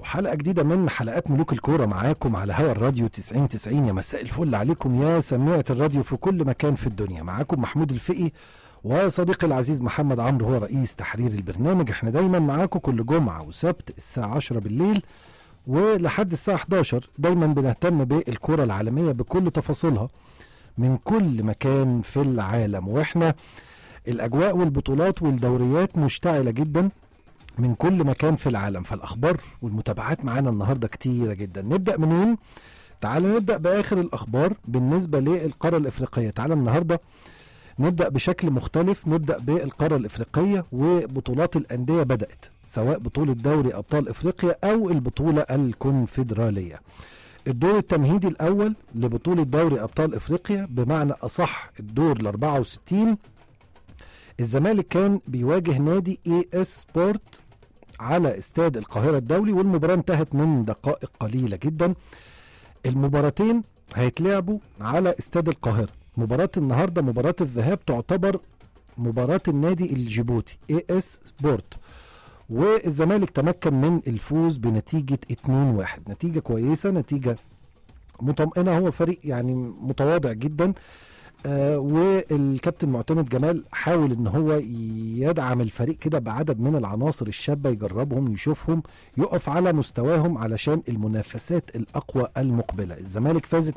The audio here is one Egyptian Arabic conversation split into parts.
حلقة جديدة من حلقات ملوك الكورة معاكم على هوا الراديو 90 90 يا مساء الفل عليكم يا سميعة الراديو في كل مكان في الدنيا معاكم محمود الفقي وصديقي العزيز محمد عمرو هو رئيس تحرير البرنامج احنا دايما معاكم كل جمعة وسبت الساعة 10 بالليل ولحد الساعة 11 دايما بنهتم بالكرة العالمية بكل تفاصيلها من كل مكان في العالم واحنا الاجواء والبطولات والدوريات مشتعلة جدا من كل مكان في العالم فالاخبار والمتابعات معانا النهارده كتيره جدا نبدا منين تعال نبدا باخر الاخبار بالنسبه للقاره الافريقيه تعال النهارده نبدا بشكل مختلف نبدا بالقاره الافريقيه وبطولات الانديه بدات سواء بطوله دوري ابطال افريقيا او البطوله الكونفدراليه الدور التمهيدي الاول لبطوله دوري ابطال افريقيا بمعنى اصح الدور ال 64 الزمالك كان بيواجه نادي اي اس سبورت على استاد القاهرة الدولي والمباراة انتهت من دقائق قليلة جدا المباراتين هيتلعبوا على استاد القاهرة مباراة النهاردة مباراة الذهاب تعتبر مباراة النادي الجيبوتي اي اس سبورت والزمالك تمكن من الفوز بنتيجة 2-1 نتيجة كويسة نتيجة مطمئنة هو فريق يعني متواضع جدا آه والكابتن معتمد جمال حاول ان هو يدعم الفريق كده بعدد من العناصر الشابه يجربهم يشوفهم يقف على مستواهم علشان المنافسات الاقوى المقبله الزمالك فاز 2-1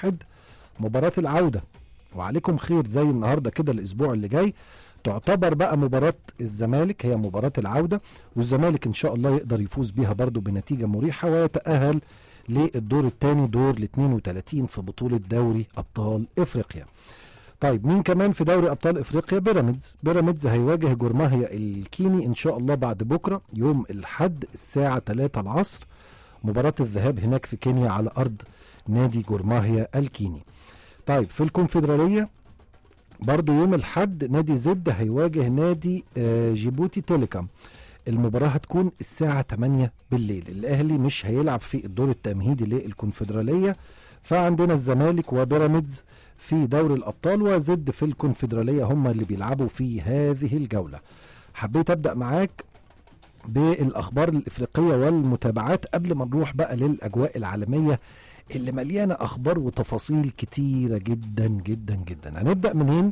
مباراه العوده وعليكم خير زي النهارده كده الاسبوع اللي جاي تعتبر بقى مباراة الزمالك هي مباراة العودة والزمالك إن شاء الله يقدر يفوز بيها برضو بنتيجة مريحة ويتأهل للدور الثاني دور ال 32 في بطولة دوري أبطال إفريقيا. طيب مين كمان في دوري ابطال افريقيا بيراميدز بيراميدز هيواجه جورماهيا الكيني ان شاء الله بعد بكره يوم الاحد الساعه 3 العصر مباراه الذهاب هناك في كينيا على ارض نادي جورماهيا الكيني طيب في الكونفدراليه برضو يوم الحد نادي زد هيواجه نادي آه جيبوتي تيليكوم المباراة هتكون الساعة 8 بالليل الأهلي مش هيلعب في الدور التمهيدي للكونفدرالية فعندنا الزمالك وبيراميدز في دوري الابطال وزد في الكونفدراليه هم اللي بيلعبوا في هذه الجوله حبيت ابدا معاك بالاخبار الافريقيه والمتابعات قبل ما نروح بقى للاجواء العالميه اللي مليانه اخبار وتفاصيل كتيره جدا جدا جدا هنبدا منين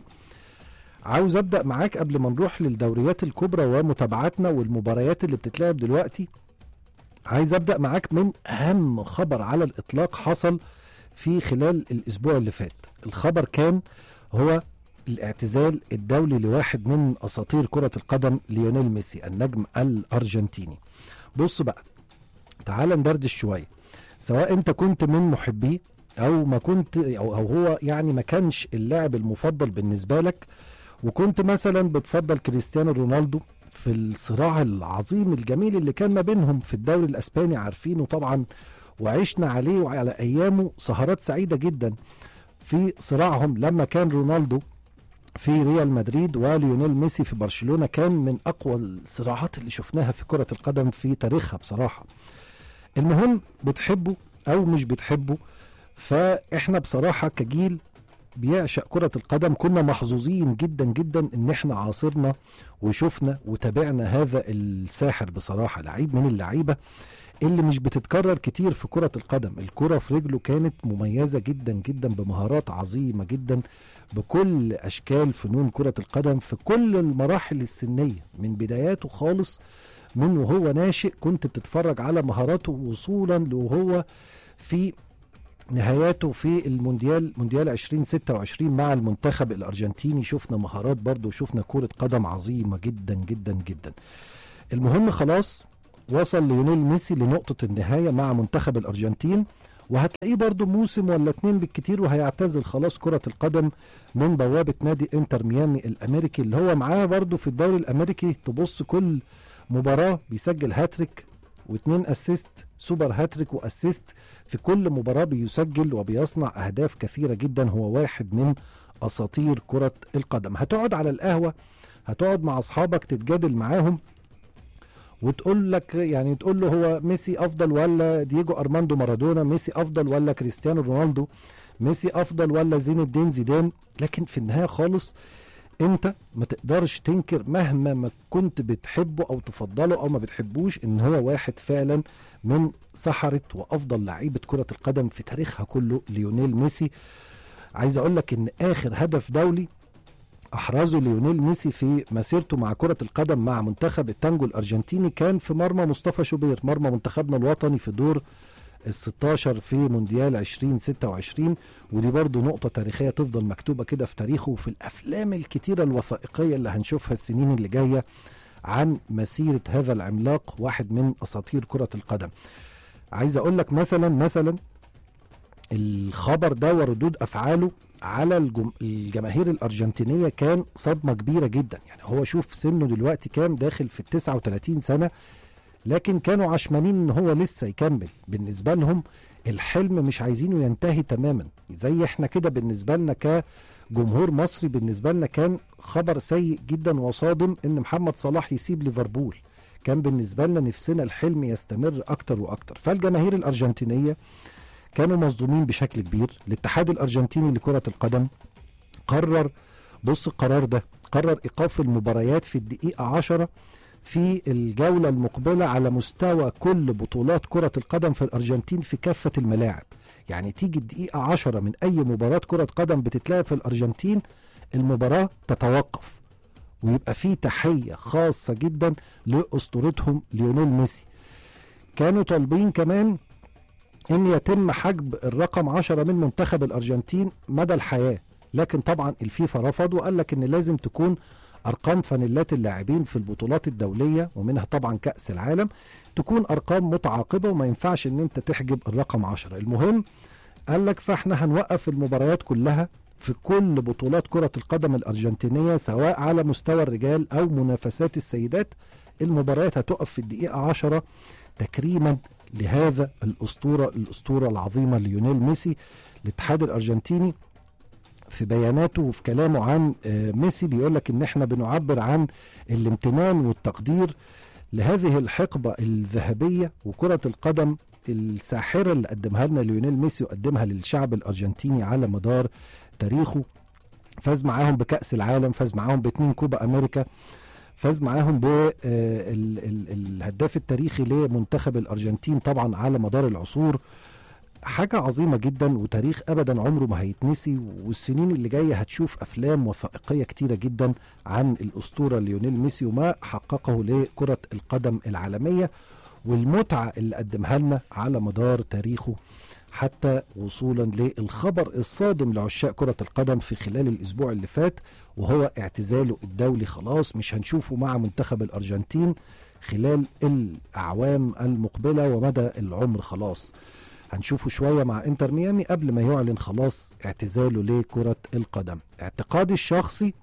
عاوز ابدا معاك قبل ما نروح للدوريات الكبرى ومتابعاتنا والمباريات اللي بتتلعب دلوقتي عايز ابدا معاك من اهم خبر على الاطلاق حصل في خلال الاسبوع اللي فات الخبر كان هو الاعتزال الدولي لواحد من اساطير كره القدم ليونيل ميسي النجم الارجنتيني بص بقى تعال ندردش شويه سواء انت كنت من محبيه او ما كنت او, أو هو يعني ما كانش اللاعب المفضل بالنسبه لك وكنت مثلا بتفضل كريستيانو رونالدو في الصراع العظيم الجميل اللي كان ما بينهم في الدوري الاسباني عارفينه طبعا وعشنا عليه وعلى ايامه سهرات سعيده جدا في صراعهم لما كان رونالدو في ريال مدريد وليونيل ميسي في برشلونه كان من اقوى الصراعات اللي شفناها في كره القدم في تاريخها بصراحه. المهم بتحبه او مش بتحبه فاحنا بصراحه كجيل بيعشق كرة القدم كنا محظوظين جدا جدا ان احنا عاصرنا وشفنا وتابعنا هذا الساحر بصراحة لعيب من اللعيبة اللي مش بتتكرر كتير في كرة القدم الكرة في رجله كانت مميزة جدا جدا بمهارات عظيمة جدا بكل أشكال فنون كرة القدم في كل المراحل السنية من بداياته خالص من وهو ناشئ كنت بتتفرج على مهاراته وصولا وهو في نهاياته في المونديال مونديال 2026 مع المنتخب الارجنتيني شفنا مهارات برضه وشفنا كرة قدم عظيمة جدا جدا جدا المهم خلاص وصل ليونيل ميسي لنقطة النهاية مع منتخب الأرجنتين وهتلاقيه برضو موسم ولا اتنين بالكتير وهيعتزل خلاص كرة القدم من بوابة نادي انتر ميامي الأمريكي اللي هو معاه برضو في الدوري الأمريكي تبص كل مباراة بيسجل هاتريك واتنين اسيست سوبر هاتريك واسيست في كل مباراة بيسجل وبيصنع أهداف كثيرة جدا هو واحد من أساطير كرة القدم هتقعد على القهوة هتقعد مع أصحابك تتجادل معاهم وتقول لك يعني تقول له هو ميسي افضل ولا دييجو ارماندو مارادونا ميسي افضل ولا كريستيانو رونالدو ميسي افضل ولا زين الدين زيدان لكن في النهايه خالص انت ما تقدرش تنكر مهما ما كنت بتحبه او تفضله او ما بتحبوش ان هو واحد فعلا من سحرة وافضل لعيبة كرة القدم في تاريخها كله ليونيل ميسي عايز اقول لك ان اخر هدف دولي احرزه ليونيل ميسي في مسيرته مع كرة القدم مع منتخب التانجو الارجنتيني كان في مرمى مصطفى شوبير مرمى منتخبنا الوطني في دور ال 16 في مونديال 2026 ودي برضو نقطة تاريخية تفضل مكتوبة كده في تاريخه وفي الأفلام الكتيرة الوثائقية اللي هنشوفها السنين اللي جاية عن مسيرة هذا العملاق واحد من أساطير كرة القدم عايز أقول لك مثلا مثلا الخبر ده وردود أفعاله على الجم... الجماهير الأرجنتينية كان صدمة كبيرة جدا يعني هو شوف سنه دلوقتي كام داخل في ال 39 سنة لكن كانوا عشمانين ان هو لسه يكمل بالنسبه لهم الحلم مش عايزينه ينتهي تماما زي احنا كده بالنسبه لنا كجمهور مصري بالنسبه لنا كان خبر سيء جدا وصادم ان محمد صلاح يسيب ليفربول كان بالنسبه لنا نفسنا الحلم يستمر اكتر واكتر فالجماهير الارجنتينيه كانوا مصدومين بشكل كبير الاتحاد الارجنتيني لكره القدم قرر بص القرار ده قرر ايقاف المباريات في الدقيقه 10 في الجولة المقبلة على مستوى كل بطولات كرة القدم في الأرجنتين في كافة الملاعب يعني تيجي الدقيقة عشرة من أي مباراة كرة قدم بتتلعب في الأرجنتين المباراة تتوقف ويبقى في تحية خاصة جدا لأسطورتهم ليونيل ميسي كانوا طالبين كمان ان يتم حجب الرقم عشرة من منتخب الارجنتين مدى الحياة لكن طبعا الفيفا رفض وقال لك ان لازم تكون ارقام فانيلات اللاعبين في البطولات الدوليه ومنها طبعا كاس العالم تكون ارقام متعاقبه وما ينفعش ان انت تحجب الرقم 10 المهم قال لك فاحنا هنوقف المباريات كلها في كل بطولات كرة القدم الأرجنتينية سواء على مستوى الرجال أو منافسات السيدات المباريات هتقف في الدقيقة 10 تكريما لهذا الأسطورة الأسطورة العظيمة ليونيل ميسي الاتحاد الأرجنتيني في بياناته وفي كلامه عن ميسي بيقول لك ان احنا بنعبر عن الامتنان والتقدير لهذه الحقبه الذهبيه وكره القدم الساحره اللي قدمها لنا ليونيل ميسي وقدمها للشعب الارجنتيني على مدار تاريخه فاز معاهم بكاس العالم فاز معاهم باتنين كوبا امريكا فاز معاهم بالهداف التاريخي لمنتخب الارجنتين طبعا على مدار العصور حاجة عظيمة جدا وتاريخ أبدا عمره ما هيتنسي والسنين اللي جاية هتشوف أفلام وثائقية كتيرة جدا عن الأسطورة ليونيل ميسي وما حققه لكرة القدم العالمية والمتعة اللي قدمها لنا على مدار تاريخه حتى وصولا للخبر الصادم لعشاق كرة القدم في خلال الأسبوع اللي فات وهو اعتزاله الدولي خلاص مش هنشوفه مع منتخب الأرجنتين خلال الأعوام المقبلة ومدى العمر خلاص هنشوفه شوية مع انتر ميامي قبل ما يعلن خلاص اعتزاله لكرة القدم اعتقادي الشخصي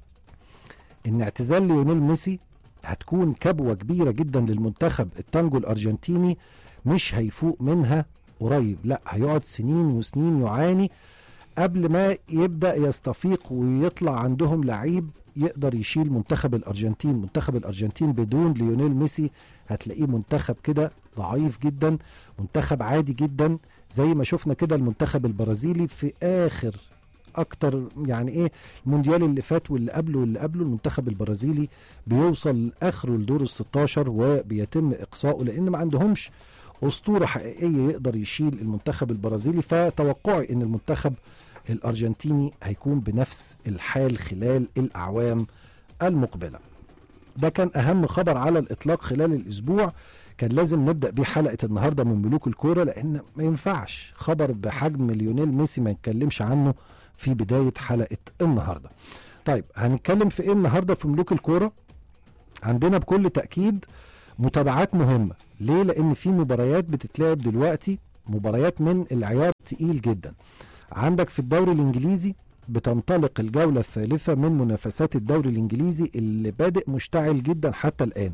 ان اعتزال ليونيل ميسي هتكون كبوة كبيرة جدا للمنتخب التانجو الارجنتيني مش هيفوق منها قريب لا هيقعد سنين وسنين يعاني قبل ما يبدأ يستفيق ويطلع عندهم لعيب يقدر يشيل منتخب الارجنتين منتخب الارجنتين بدون ليونيل ميسي هتلاقيه منتخب كده ضعيف جدا منتخب عادي جدا زي ما شفنا كده المنتخب البرازيلي في اخر اكتر يعني ايه المونديال اللي فات واللي قبله واللي قبله المنتخب البرازيلي بيوصل اخره لدور ال 16 وبيتم اقصائه لان ما عندهمش اسطوره حقيقيه يقدر يشيل المنتخب البرازيلي فتوقعي ان المنتخب الارجنتيني هيكون بنفس الحال خلال الاعوام المقبله ده كان اهم خبر على الاطلاق خلال الاسبوع كان لازم نبدا بيه حلقه النهارده من ملوك الكوره لان ما ينفعش خبر بحجم ليونيل ميسي ما نتكلمش عنه في بدايه حلقه النهارده طيب هنتكلم في ايه النهارده في ملوك الكوره عندنا بكل تاكيد متابعات مهمه ليه لان في مباريات بتتلعب دلوقتي مباريات من العيار تقيل جدا عندك في الدوري الانجليزي بتنطلق الجولة الثالثة من منافسات الدوري الإنجليزي اللي بادئ مشتعل جدا حتى الآن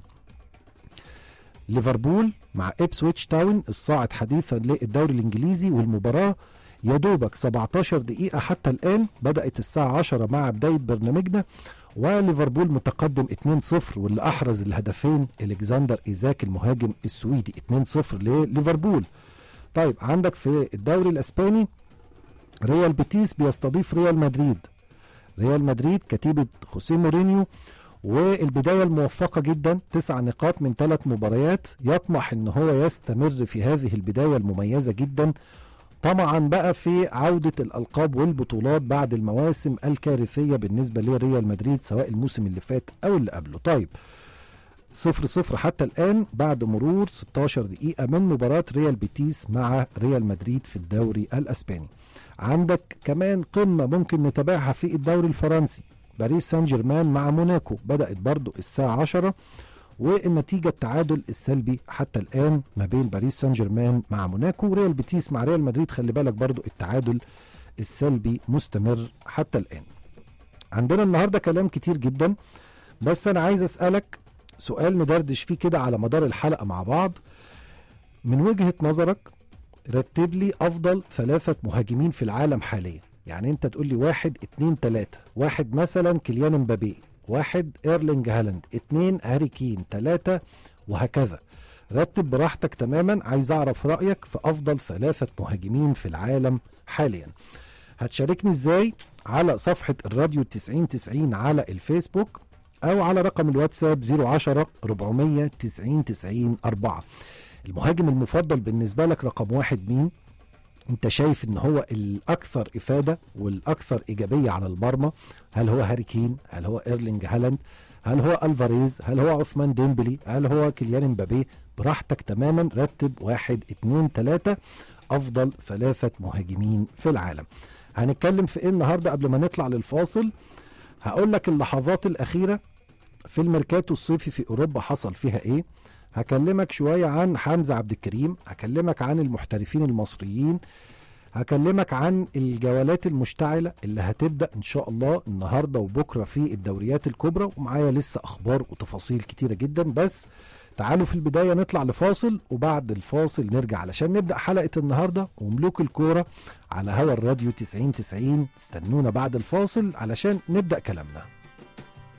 ليفربول مع إبسويتش تاون الصاعد حديثا للدوري الإنجليزي والمباراة يا دوبك 17 دقيقة حتى الآن بدأت الساعة 10 مع بداية برنامجنا وليفربول متقدم 2-0 واللي أحرز الهدفين إلكسندر إيزاك المهاجم السويدي 2-0 لليفربول طيب عندك في الدوري الأسباني ريال بيتيس بيستضيف ريال مدريد ريال مدريد كتيبة خوسيه مورينيو والبداية الموفقة جدا تسع نقاط من ثلاث مباريات يطمح ان هو يستمر في هذه البداية المميزة جدا طمعا بقى في عودة الألقاب والبطولات بعد المواسم الكارثية بالنسبة لريال مدريد سواء الموسم اللي فات أو اللي قبله طيب صفر صفر حتى الآن بعد مرور 16 دقيقة من مباراة ريال بيتيس مع ريال مدريد في الدوري الأسباني عندك كمان قمة ممكن نتابعها في الدوري الفرنسي باريس سان جيرمان مع موناكو بدأت برضو الساعة 10 والنتيجة التعادل السلبي حتى الآن ما بين باريس سان جيرمان مع موناكو وريال بيتيس مع ريال مدريد خلي بالك برضو التعادل السلبي مستمر حتى الآن عندنا النهاردة كلام كتير جدا بس أنا عايز أسألك سؤال ندردش فيه كده على مدار الحلقة مع بعض من وجهة نظرك رتب لي أفضل ثلاثة مهاجمين في العالم حاليا يعني أنت تقول لي واحد اتنين تلاتة واحد مثلا كيليان مبابي واحد ايرلينج هالاند اتنين هاري كين تلاتة وهكذا رتب براحتك تماما عايز اعرف رأيك في افضل ثلاثة مهاجمين في العالم حاليا هتشاركني ازاي على صفحة الراديو 9090 على الفيسبوك او على رقم الواتساب 010 490 90 4 المهاجم المفضل بالنسبة لك رقم واحد مين انت شايف ان هو الاكثر افاده والاكثر ايجابيه على المرمى هل هو هاري كين هل هو ايرلينج هالاند هل هو الفاريز هل هو عثمان ديمبلي هل هو كيليان امبابي براحتك تماما رتب واحد اتنين تلاتة افضل ثلاثة مهاجمين في العالم هنتكلم في ايه النهاردة قبل ما نطلع للفاصل هقول لك اللحظات الاخيرة في الميركاتو الصيفي في اوروبا حصل فيها ايه هكلمك شوية عن حمزة عبد الكريم هكلمك عن المحترفين المصريين هكلمك عن الجولات المشتعلة اللي هتبدأ إن شاء الله النهاردة وبكرة في الدوريات الكبرى ومعايا لسه أخبار وتفاصيل كتيرة جدا بس تعالوا في البداية نطلع لفاصل وبعد الفاصل نرجع علشان نبدأ حلقة النهاردة وملوك الكورة على هوا الراديو 90 90 استنونا بعد الفاصل علشان نبدأ كلامنا